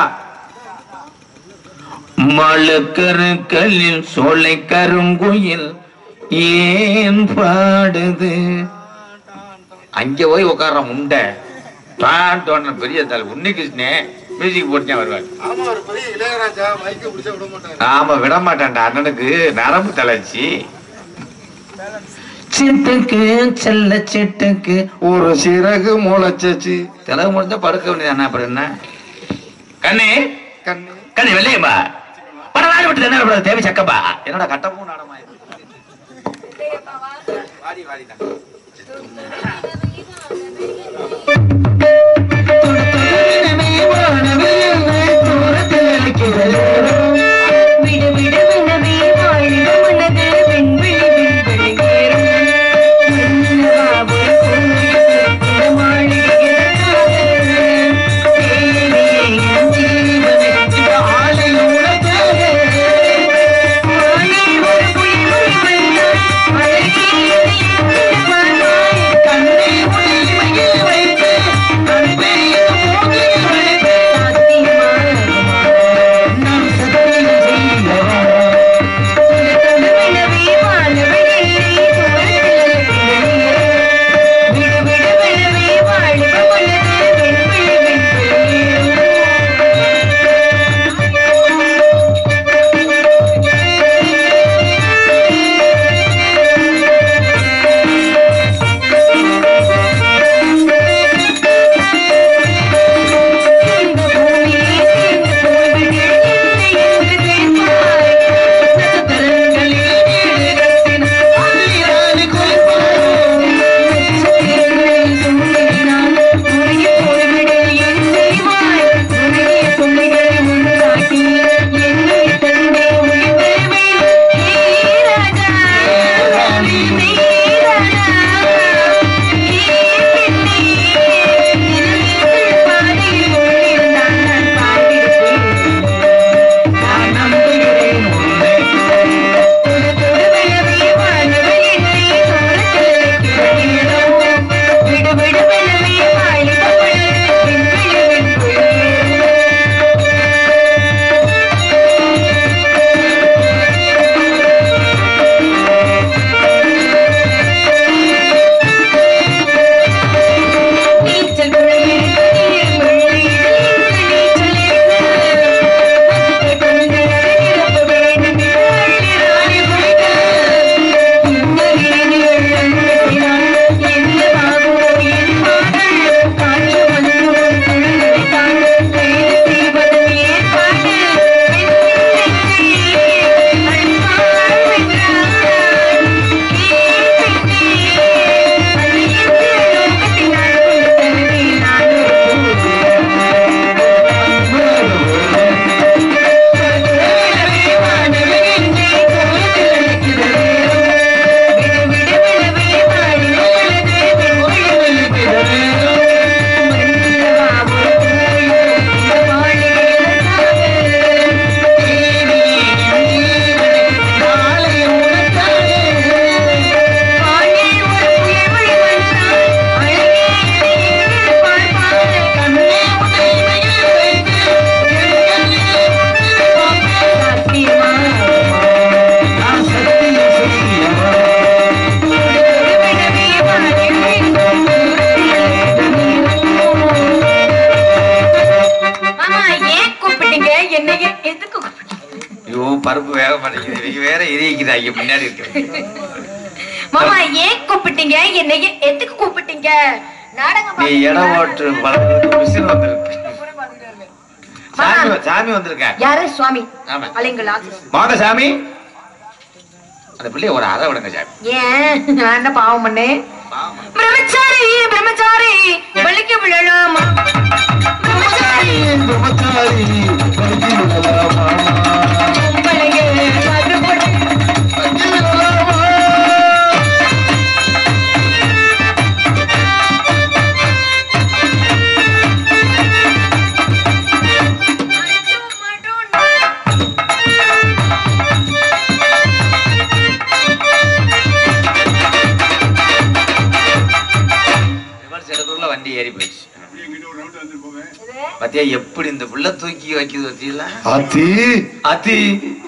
மலக்கருக்களில் சோலை கருங்குயில் ஏன் பாடுது அங்க போய் உட்கார்ற முண்டை டான் டோன் பெரிய தலை உன்னிகிருஷ்ணே மியூசிக் போட்டு வருவார் ஆமா ஒரு பெரிய இளையராஜா மைக்க பிடிச்சா விட மாட்டாங்க ஆமா விட மாட்டான்டா அண்ணனுக்கு நரம்பு தலைச்சி சிட்டுக்கு செல்ல சிட்டுக்கு ஒரு சிறகு முளைச்சச்சு தெலவு முடிஞ்சா படுக்க வேண்டியது அப்புறம் என்ன கண்ணே கண்ணு கண்ணே வெள்ளையம்பா பல நாள் விட்டு என்ன விட தேவை சக்கப்பா என்னடா கட்டமும் நாடமா வாடி வாடிடா விடு விடுவெனவே வாழிட மனது விண்வெளி விண்வெளி ஏறும் மன்னவாவு கோயில் செலுத்திட மாளிகையிடக்காக தேவியே என் ஜீவனுக்கு ஆலை உனக்காக மாலை ஒரு புயல் வந்தால் அழகிய பார்ப்பாய் கண்ணை உயிமையில் வைத்து கண்பெரிய மூங்கில் பருப்பு வேக மாட்டேங்குது இவங்க வேற இறுக்கிதாங்க முன்னாடி இருக்கு மாமா ஏன் கூப்பிட்டீங்க என்னைய எதுக்கு கூப்பிட்டீங்க நாடகம் நீ இடம் ஓட்டு பழகிறதுக்கு மிஷின் வந்திருக்கு சாமி சாமி வந்திருக்கேன் யாரு சுவாமி ஆமா. அலைங்கள் ஆசை வாங்க சாமி அந்த பிள்ளைய ஒரு அறை விடுங்க சாமி ஏன் நான் என்ன பாவம் பண்ணேன் பிரம்மச்சாரி பிரம்மச்சாரி வலிக்க விழலாமா பிரம்மச்சாரி பிரம்மச்சாரி வலிக்கு விழலாமா? பொம்பளைங்க காற்று போட்டு வலிக்கு விழலாமா? ரிவர்ஸ் எடுக்கிறதுக்குள்ள வண்டி ஏறி போயிடுச்சு அப்படியே எங்கிட்ட ஒரு ரவுண்ட் வந்து போவேன் பாத்தியா எப்படி இந்த புள்ள தூக்கி வைக்குது வச்சீங்களா ஆத்தி அத்தி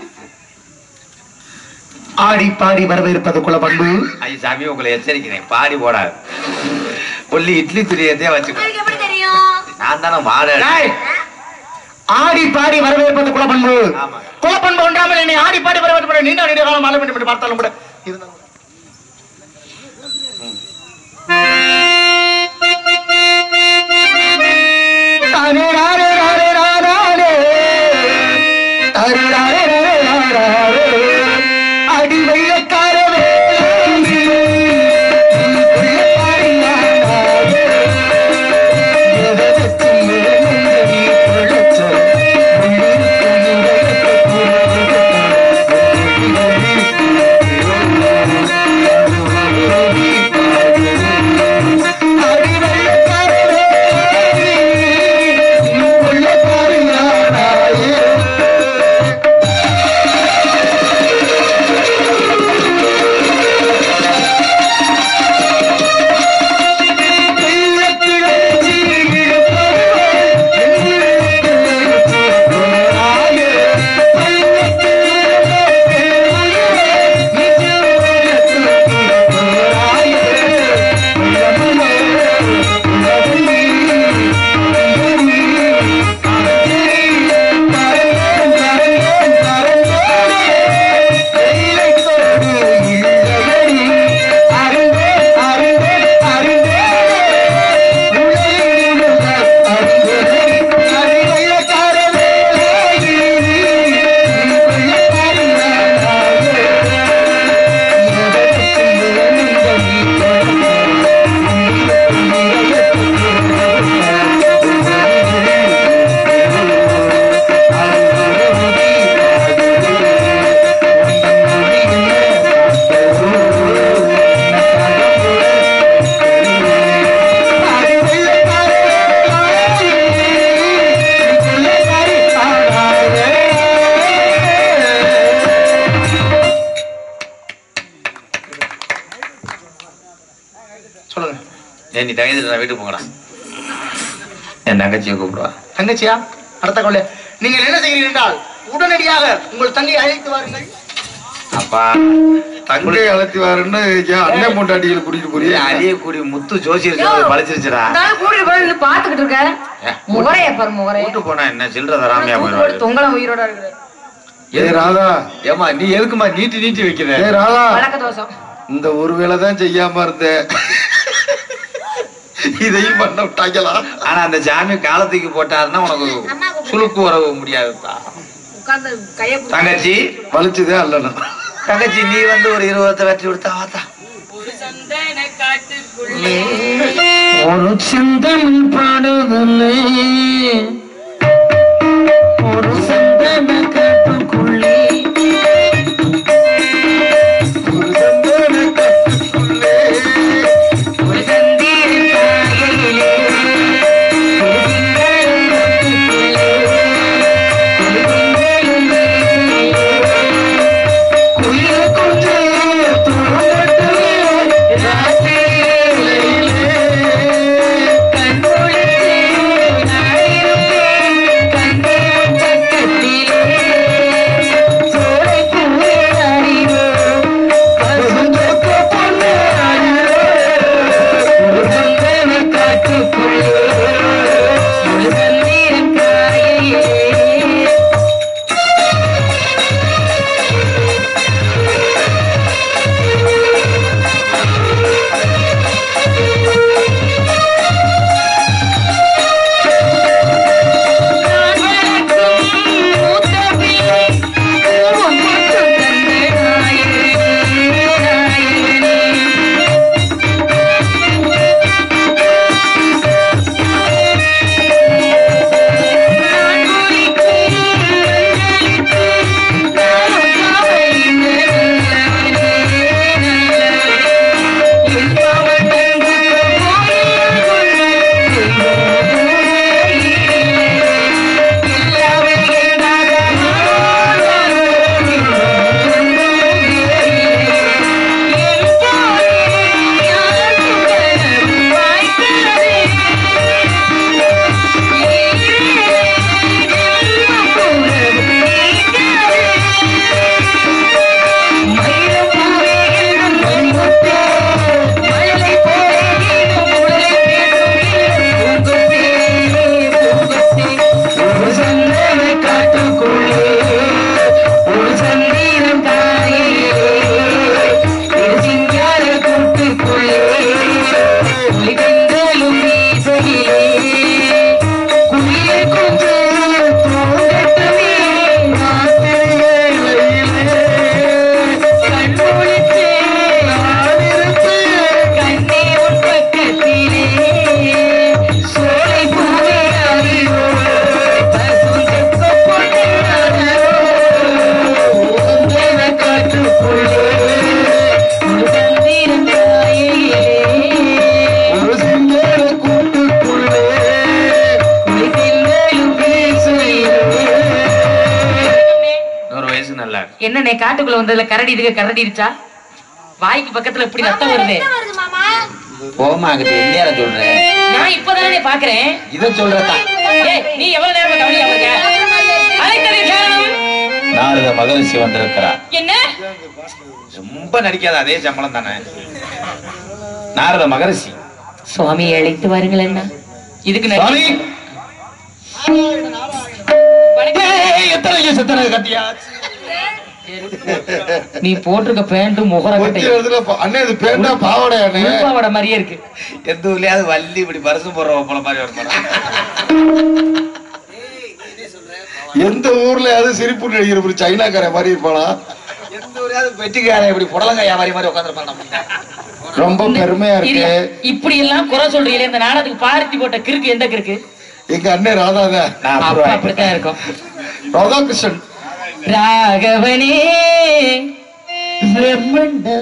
ஆடி பாடி வரவேற்பது குலபண்பு ஐய சாமி உங்களை எச்சரிக்கிறேன் பாடி போடாது ஒல்லி இட்லி துரியத்தையே வச்சுக்கோ உங்களுக்கு எப்படி தெரியும் நான் தானே மாட டேய், ஆடி பாடி வரவேற்பது குலபண்பு ஆமாங்க. குலப்பண்பு ஒன்றாமல் என்னை ஆடி பாடி வரவேற்பது நீண்ட நெடிய காலம் ஆள வேண்டும் என்று பார்த்தாலும் கூட இருந்தாலும் கூட. தானே ராரே ராரே ராரே தாரே ராரே ராரே ராரே அடி வெள்ளக்கார சொல்லுங்க ஏன் நீ தங்கச்சி நான் வீட்டுக்கு போங்கடா என் தங்கச்சியை கூப்பிடுவா தங்கச்சியா அடுத்த கொள்ளை நீங்கள் என்ன செய்கிறீர்கள் என்றால் உடனடியாக உங்கள் தங்கை அழைத்து வாருங்கள் அப்பா தங்கை அழைத்தி வாருன்னு ஏன் அண்ணன் பொண்டாட்டிகளை கூட்டிட்டு போறியா அரியக்கூடிய முத்து ஜோசியர் பழிச்சிருச்சுடா கூடி போய் பாத்துக்கிட்டு இருக்க ஏ, முறைய பாரு முறைய கூட்டு போனா என்ன சில்லற தராமையா போயிடுவாரு தொங்கலம் உயிரோட இருக்கிற ஏ ராதா ஏமா நீ எதுக்குமா நீட்டி நீட்டி வைக்கிற ஏ ராதா வழக்க தோசம் இந்த ஒரு வேலை தான் செய்யாம இருந்தேன் இதையும் பண்ண விட்டாங்களா ஆனா அந்த சாமி காலத்துக்கு போட்டாருன்னா உனக்கு சுழுக்கு வர முடியாதுப்பா உட்கார்ந்து கைய புடிச்சு- தங்கச்சி வலிச்சுதே அல்லணும் தங்கச்சி நீ வந்து ஒரு இருபத்தை வெற்றி கொடுத்தா வாத்தா ஒரு சிந்தம் பாடுதலே ஒரு சந்தன காட்டுக்குள்ளே ஒரு சந்தன கட்டுக்குள்ளே ஒரு சந்தீர காயலிலே ஒரு திங்கள் மொட்டுக்குள்ளே ஒரு திங்கள் மொட்டுக்குள்ளே குயில் கொஞ்சம் தூங்கட்டுமே ராத்திரியிலே கண்ணுளித்தே நாடிருப்பேன் என்னண்ணே காட்டுக்குள்ள வந்ததுல கரடி இதுக்கு கரடிடுச்சா வாய்க்கு பக்கத்துல இப்படி ரத்தம் வருது போமா அங்கிட்ட என்ன சொல்றேன் நான் இப்பதானே பாக்குறேன் இத சொல்றதா ஏய் நீ எவ்வளவு நேரம் கவனிக்காம இருக்க அழைத்தது காரணம் நாரத மகரிஷி வந்திருக்கிறார் என்ன ரொம்ப நடிக்காத அதே சம்பளம் தானே நாரத மகரிஷி சுவாமி அழைத்து வாருங்கள் அண்ணா இதுக்கு நன்றி. சுவாமி வணக்கம். ஏய், எத்தனை செத்தனை கட்டியா நீ போட்டிருக்க பேண்ட் முகர கொஞ்ச கட்டை இடத்துல பா- அண்ணே இது பேண்டா பாவாடை அண்ணே உள்பாவாடை மாதிரியே இருக்கு எந்த ஊர்லயாவது வள்ளி இப்படி பரிசு போடுற போல மாதிரி ஒரு படம் எந்த ஊர்ல அது சிரிப்பு நடிகர் இப்படி சைனாக்கார மாதிரி இருப்பானா எந்த ஊர்லயாவது வெட்டிக்காரன் இப்படி புடலங்க வியாபாரி மாதிரி உட்காந்துருப்பான் ரொம்ப பெருமையா இரு, இருக்கு இப்படி எல்லாம் குறை சொல்றீங்களே இந்த நாடகத்துக்கு பாரதி போட்ட கிறுக்கு எந்த கிறுக்கு எங்க அண்ணன் ராதாதான் நான் அப்பா அப்புறம் அப்படித்தான் இருக்கும் ராதாகிருஷ்ணன் ராகவனே பிரம்மண்டா.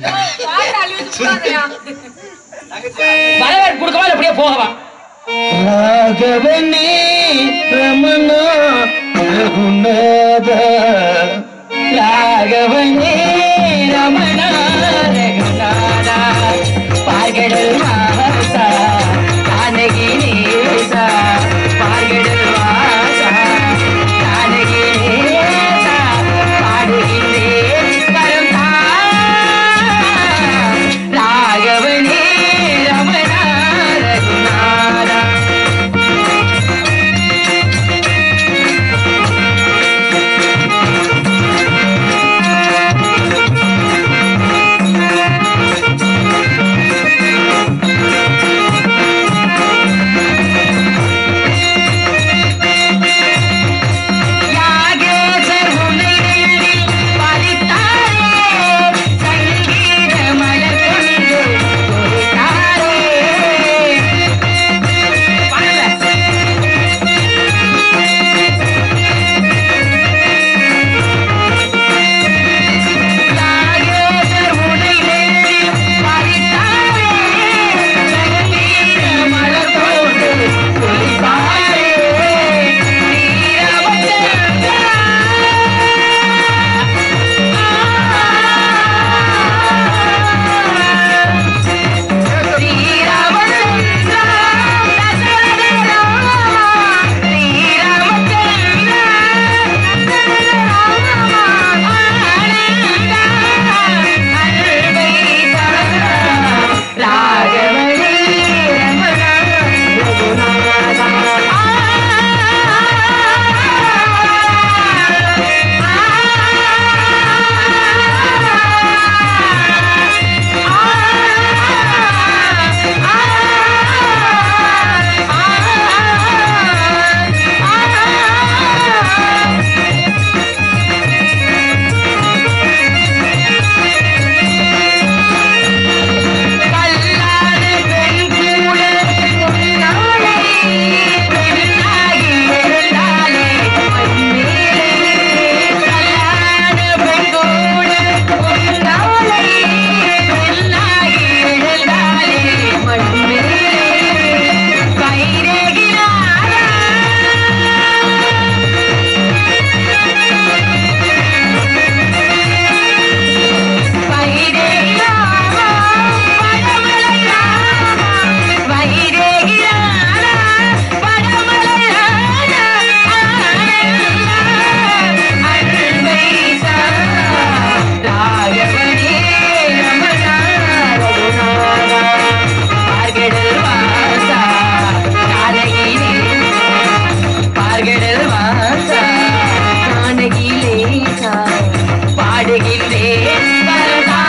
வரவேற்பு கொடுக்கவா இல்ல அப்படியே போகவா ராகவனே ரமணா ரகுநாதா ராகவனே ரமணா ரகுநாதா பார்கடல் வாசா கானகி நேசா பார்கடல் வாசா கானகி நேசா பாடுகின்றேன் வரம் தா ராகவனே ரமணா ரகுநாதா யாகேசர் உன்னை நெஞ்சில் பதித்தாரே சங்கீத மலர் கொண்டு கொடுத்தாரே பாடுங்க. யாகேசர் உன்னை நெஞ்சில் பதித்தாரே சங்கீத மலர் கொண்டு கொடுத்தாரே வீரவச்சந்திரா கல்லாத பெண் கூட உன்னாலே பெண்ணாகி எழுந்தாலே மண்மேலே கல்லாத பெண் கூட உன்னாலே பெண்ணாகி எழுந்தாலே மண்மேலே கைரேகிறாரா பார்கடல் வாசா கானகிலேசா பாடுகின்றேன் வரதா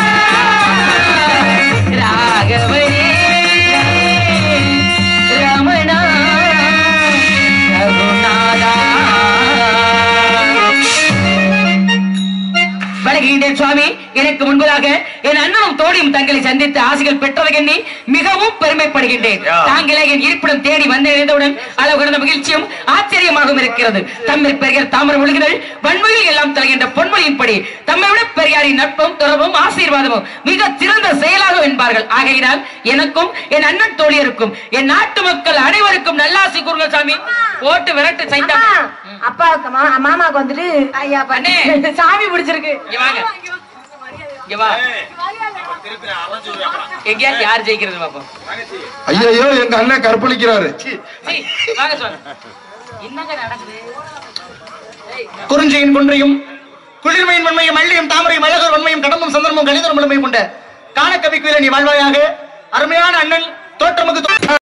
ராகவனே ரமணா ரகுநாதா வணங்குகின்றேன் சுவாமி எனக்கு முன்பதாக என் அண்ணனும் தோழியும் தங்களை சந்தித்து ஆசைகள் பெற்றதை எண்ணி மிகவும் பெருமைப்படுகின்றேன் யா. தாங்களே என் இருப்பிடம் தேடி வந்தடைந்தவுடன் அளவு கடந்த மகிழ்ச்சியும் ஆச்சரியமாகவும் இருக்கிறது தம்மில் பெரிய தாமர மொழிகள் வன்மையில் எல்லாம் தருகின்ற பொன்மொழியின்படி தம்மை விட பெரியாரின் நட்பும் தொடர்பும் ஆசீர்வாதமும் மிக சிறந்த செயலாகும் என்பார்கள் ஆகையினால் எனக்கும் என் அண்ணன் தோழியருக்கும் என் நாட்டு மக்கள் அனைவருக்கும் நல்லாசி கூறுங்கள் சாமி போட்டு விரட்டு சைத்தா அம்மா, அப்பாவுக்கு மா- மாமாவுக்கு வந்துட்டு ஐயா அண்ணே. சாமி பிடிச்சிருக்கு இங்க வாங்க இங்க வா எங்கேயாவது யார் ஜெயிக்கிறது பாப்போம் ஐயோ எங்க அண்ணன் கற்பழிக்கிறாரு சீ, வாங்க சொல்லுங்க என்னங்க நடக்குது குறிஞ்சியின் குன்றையும் குளிர்மையின் வன்மையும் அள்ளியும் தாமரையும் அழகர் வன்மையும் கடம்பும் சந்தர்மம் கணிதரும் முழுமையும் கொண்ட காணக்கவிக்குயில நீ வாழ்வாயாக அருமையான அண்ணன் தோற்றமுக்கு தோ-